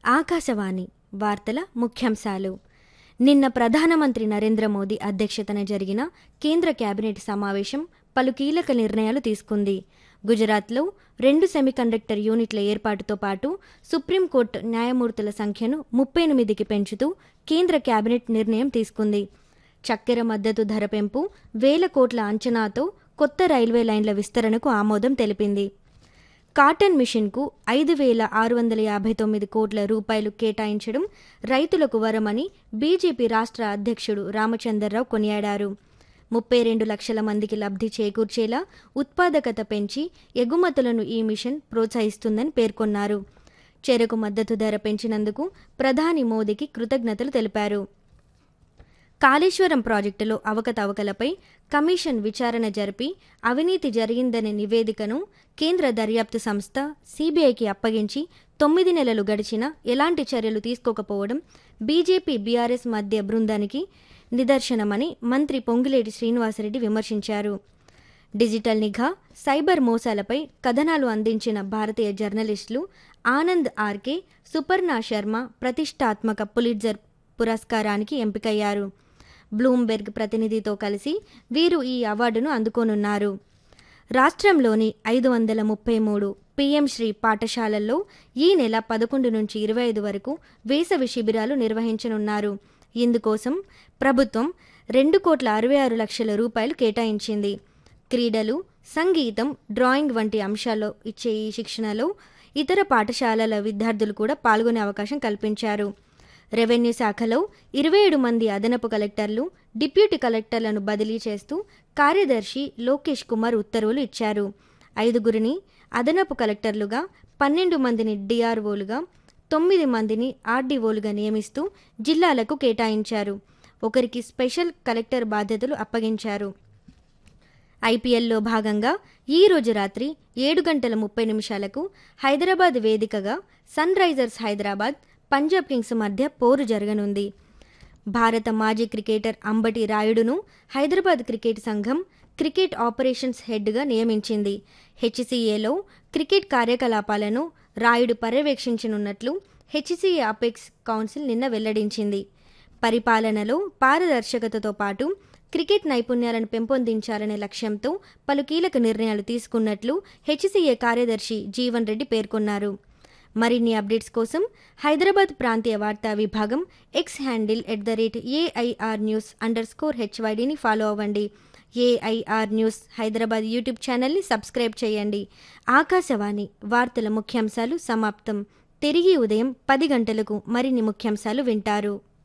ఆకాశవాణి వార్తల ముఖ్యాంశాలు నిన్న ప్రధానమంత్రి నరేంద్ర మోదీ అధ్యక్షతన జరిగిన కేంద్ర కేబినెట్ సమావేశం పలు కీలక నిర్ణయాలు తీసుకుంది గుజరాత్లో రెండు సెమీకండక్టర్ యూనిట్ల ఏర్పాటుతో పాటు సుప్రీంకోర్టు న్యాయమూర్తుల సంఖ్యను ముప్పై ఎనిమిదికి పెంచుతూ కేంద్ర కేబినెట్ నిర్ణయం తీసుకుంది చక్కెర మద్దతు ధర పెంపు వేల కోట్ల అంచనాతో కొత్త రైల్వే లైన్ల విస్తరణకు ఆమోదం తెలిపింది కాటన్ మిషన్కు ఐదు వేల ఆరు వందల యాభై తొమ్మిది కోట్ల రూపాయలు కేటాయించడం రైతులకు వరమని బీజేపీ రాష్ట్ర అధ్యక్షుడు రామచందర్రావు కొనియాడారు ముప్పై రెండు లక్షల మందికి లబ్ధి చేకూర్చేలా ఉత్పాదకత పెంచి ఎగుమతులను ఈ మిషన్ ప్రోత్సహిస్తుందని పేర్కొన్నారు చెరకు మద్దతు ధర పెంచినందుకు ప్రధాని మోదీకి కృతజ్ఞతలు తెలిపారు కాళేశ్వరం ప్రాజెక్టులో అవకతవకలపై కమిషన్ విచారణ జరిపి అవినీతి జరిగిందనే నివేదికను కేంద్ర దర్యాప్తు సంస్థ సీబీఐకి అప్పగించి తొమ్మిది నెలలు గడిచినా ఎలాంటి చర్యలు తీసుకోకపోవడం బీజేపీ బీఆర్ఎస్ మధ్య బృందానికి నిదర్శనమని మంత్రి పొంగులేటి శ్రీనివాసరెడ్డి విమర్శించారు డిజిటల్ నిఘా సైబర్ మోసాలపై కథనాలు అందించిన భారతీయ జర్నలిస్టులు ఆనంద్ ఆర్కే సుపర్ణ శర్మ ప్రతిష్టాత్మక పులిట్జర్ పురస్కారానికి ఎంపికయ్యారు బ్లూంబెర్గ్ ప్రతినిధితో కలిసి వీరు ఈ అవార్డును అందుకోనున్నారు రాష్ట్రంలోని ఐదు వందల ముప్పై మూడు పీఎం శ్రీ పాఠశాలల్లో ఈ నెల పదకొండు నుంచి ఇరవై ఐదు వరకు వేసవి శిబిరాలు నిర్వహించనున్నారు ఇందుకోసం ప్రభుత్వం రెండు కోట్ల అరవై ఆరు లక్షల రూపాయలు కేటాయించింది క్రీడలు సంగీతం డ్రాయింగ్ వంటి అంశాల్లో ఇచ్చే ఈ శిక్షణలో ఇతర పాఠశాలల విద్యార్థులు కూడా పాల్గొనే అవకాశం కల్పించారు రెవెన్యూ శాఖలో ఇరవై ఏడు మంది అదనపు కలెక్టర్లు డిప్యూటీ కలెక్టర్లను బదిలీ చేస్తూ కార్యదర్శి లోకేష్ కుమార్ ఉత్తర్వులు ఇచ్చారు ఐదుగురిని అదనపు కలెక్టర్లుగా పన్నెండు మందిని డిఆర్ఓలుగా తొమ్మిది మందిని ఆర్డీఓలుగా నియమిస్తూ జిల్లాలకు కేటాయించారు ఒకరికి స్పెషల్ కలెక్టర్ బాధ్యతలు అప్పగించారు ఐపీఎల్లో భాగంగా ఈ రోజు రాత్రి ఏడు గంటల ముప్పై నిమిషాలకు హైదరాబాద్ వేదికగా Sunrisers Hyderabad Punjab Kings మధ్య పోరు జరగనుంది భారత మాజీ క్రికెటర్ అంబటి రాయుడును హైదరాబాద్ క్రికెట్ సంఘం క్రికెట్ ఆపరేషన్స్ హెడ్గా నియమించింది హెచ్సీఏలో క్రికెట్ కార్యకలాపాలను రాయుడు పర్యవేక్షించనున్నట్లు హెచ్సీఏ అపెక్స్ కౌన్సిల్ నిన్న వెల్లడించింది పరిపాలనలో పారదర్శకతతో పాటు క్రికెట్ నైపుణ్యాలను పెంపొందించాలనే లక్ష్యంతో పలు కీలక నిర్ణయాలు తీసుకున్నట్లు హెచ్సీఏ కార్యదర్శి జీవన్ రెడ్డి పేర్కొన్నారు మరిన్ని అప్డేట్స్ కోసం హైదరాబాద్ ప్రాంతీయ వార్తా విభాగం X handle at the rate AIR news underscore స్కోర్ హెచ్వైడిని ఫాలో అవ్వండి ఏఐఆర్ న్యూస్ హైదరాబాద్ యూట్యూబ్ ఛానల్ని సబ్స్క్రైబ్ చేయండి ఆకాశవాణి వార్తల ముఖ్యాంశాలు సమాప్తం తిరిగి ఉదయం పది గంటలకు మరిన్ని ముఖ్యాంశాలు వింటారు